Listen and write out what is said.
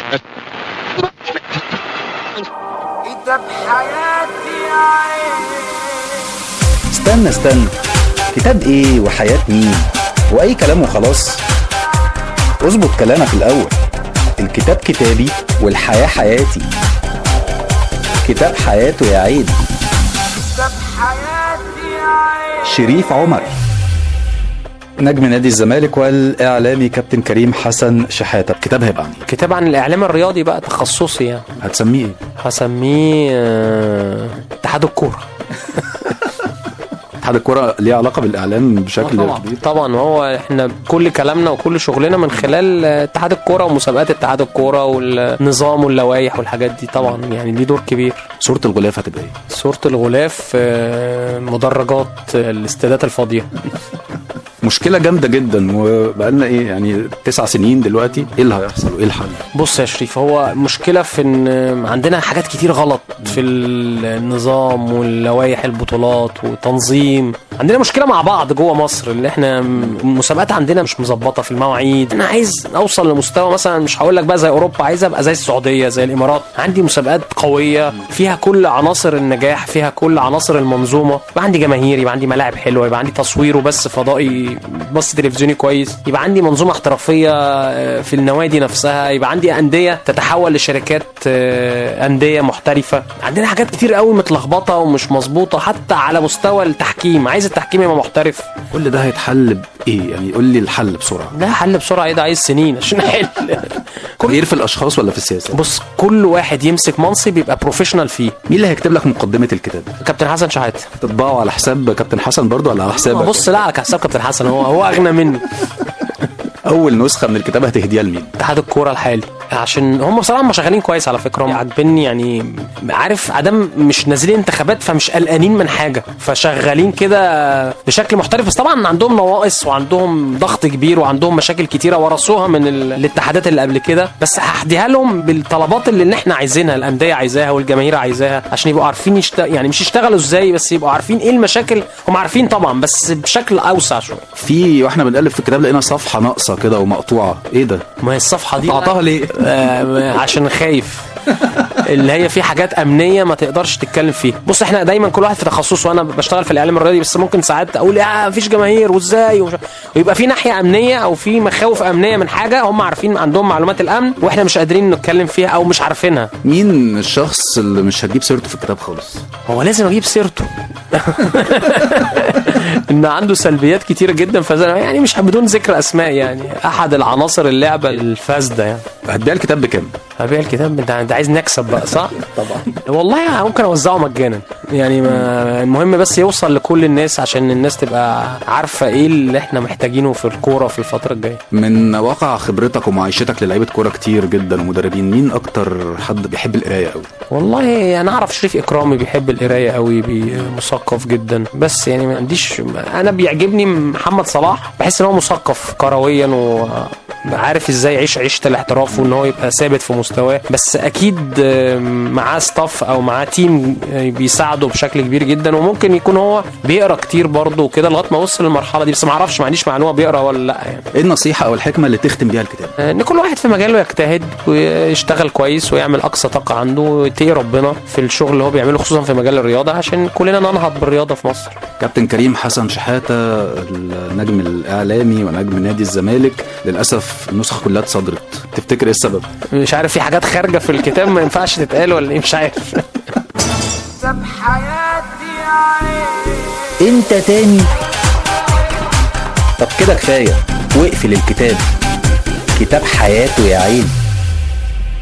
كتاب حياتي عين استنى استنى كتاب ايه وحياة مين واي كلام وخلاص اظبط كلامك الاول الكتاب كتابي والحياة حياتي كتاب حياته يا عيد كتاب حياتي عين شريف عمر نجم نادي الزمالك والاعلامي كابتن كريم حسن شحاته كتاب هيبقى عن إيه؟ كتاب عن الاعلام الرياضي بقى تخصصي يعني هتسميه ايه هسميه آه، اتحاد الكوره اتحاد الكرة ليه علاقة بالاعلام بشكل طبعا كبير طبعا هو احنا كل كلامنا وكل شغلنا من خلال آه، اتحاد الكوره ومسابقات اتحاد الكوره والنظام واللوائح والحاجات دي طبعا يعني ليه دور كبير صورة الغلاف هتبقى ايه صورة الغلاف آه، مدرجات آه، الاستادات الفاضية مشكلة جامدة جدا وبقالنا ايه يعني تسع سنين دلوقتي ايه اللي هيحصل وايه الحل بص يا شريف هو مشكلة في ان عندنا حاجات كتير غلط في النظام واللوائح البطولات وتنظيم عندنا مشكلة مع بعض جوه مصر اللي احنا المسابقات عندنا مش مظبطة في المواعيد انا عايز اوصل لمستوى مثلا مش هقول لك بقى زي اوروبا عايز ابقى زي السعودية زي الامارات عندي مسابقات قوية فيها كل عناصر النجاح فيها كل عناصر المنظومة يبقى عندي جماهير يبقى عندي ملاعب حلوة يبقى عندي تصوير وبس فضائي بث تلفزيوني كويس يبقى عندي منظومة احترافية آه، في النوادي نفسها يبقى عندي أندية تتحول لشركات آه، أندية محترفة عندنا حاجات كتير قوي متلخبطة ومش مظبوطة حتى على مستوى التحكيم عايز التحكيم يبقى محترف كل ده هيتحل بايه يعني قول لي الحل بسرعة ده حل بسرعة ايه ده عايز سنين عشان احل كل تغيير في الاشخاص ولا في السياسة بص كل واحد يمسك منصب يبقى بروفيشنال فيه مين اللي هيكتب لك مقدمة الكتاب كابتن حسن شحاتة تطبعه على حساب كابتن حسن برضو ولا على حسابك بص لا على حساب كابتن حسن هو هو اغنى مني اول نسخة من الكتاب هتهديها لمين اتحاد الكوره الحالي عشان هم بصراحه هم شغالين كويس على فكره هم عاجبني يعني عارف ادام مش نازلين انتخابات فمش قلقانين من حاجه فشغالين كده بشكل محترف بس طبعا عندهم نواقص وعندهم ضغط كبير وعندهم مشاكل كتيره ورثوها من ال- الاتحادات اللي قبل كده بس ههديها لهم بالطلبات اللي احنا عايزينها الانديه عايزاها والجماهير عايزاها عشان يبقوا عارفين يشت... يعني مش يشتغلوا ازاي بس يبقوا عارفين ايه المشاكل هم عارفين طبعا بس بشكل اوسع شويه في واحنا بنقلب في الكتاب لقينا صفحة ناقصة كده ومقطوعة ايه ده ما هي الصفحه دي قطعتها ليه آه، عشان خايف اللي هي في حاجات امنيه ما تقدرش تتكلم فيها بص احنا دايما كل واحد في تخصصه وانا بشتغل في الاعلام الرياضي بس ممكن ساعات اقول يا مفيش جماهير وازاي ومش... ويبقى في ناحيه امنيه او في مخاوف امنيه من حاجه هم عارفين عندهم معلومات الامن واحنا مش قادرين نتكلم فيها او مش عارفينها مين الشخص اللي مش هتجيب سيرته في الكتاب خالص هو لازم اجيب سيرته ان عنده سلبيات كتيره جدا فزي يعني مش بدون ذكر اسماء يعني احد العناصر اللعبه الفاسده يعني هتبيع الكتاب بكام هبيع الكتاب انت انت عايز نكسب بقى صح؟ طبعا والله ممكن اوزعه مجانا يعني ما المهم بس يوصل لكل الناس عشان الناس تبقى عارفه ايه اللي احنا محتاجينه في الكوره في الفتره الجايه من واقع خبرتك ومعايشتك للعيبه كوره كتير جدا ومدربين مين اكتر حد بيحب القرايه قوي والله انا اعرف شريف اكرامي بيحب القرايه قوي بي- مثقف جدا بس يعني ما عنديش انا بيعجبني محمد صلاح بحس ان هو مثقف كرويا وعارف ازاي يعيش عيشه الاحتراف وان هو يبقى ثابت في مستواه بس اكيد آم، معاه ستاف او معاه تيم بيساعده بشكل كبير جدا وممكن يكون هو بيقرا كتير برضه وكده لغايه ما وصل للمرحله دي بس ما اعرفش ما عنديش معلومه بيقرا ولا لا يعني ايه النصيحه او الحكمه اللي تختم بيها الكتاب ان كل واحد في مجاله يجتهد ويشتغل كويس ويعمل اقصى طاقه عنده ويتقي ربنا في الشغل اللي هو بيعمله خصوصا في مجال الرياضه عشان كلنا ننهض بالرياضه في مصر كابتن كريم حسن شحاته النجم الاعلامي ونجم نادي الزمالك للاسف النسخه كلها اتصدرت تفتكر ايه السبب مش عارف في حاجات خارجه في الكتاب ما ينفعش تتقال ولا ايه مش عارف كتاب حياتي عين انت تاني طب كده كفايه واقفل الكتاب كتاب حياته يا عيني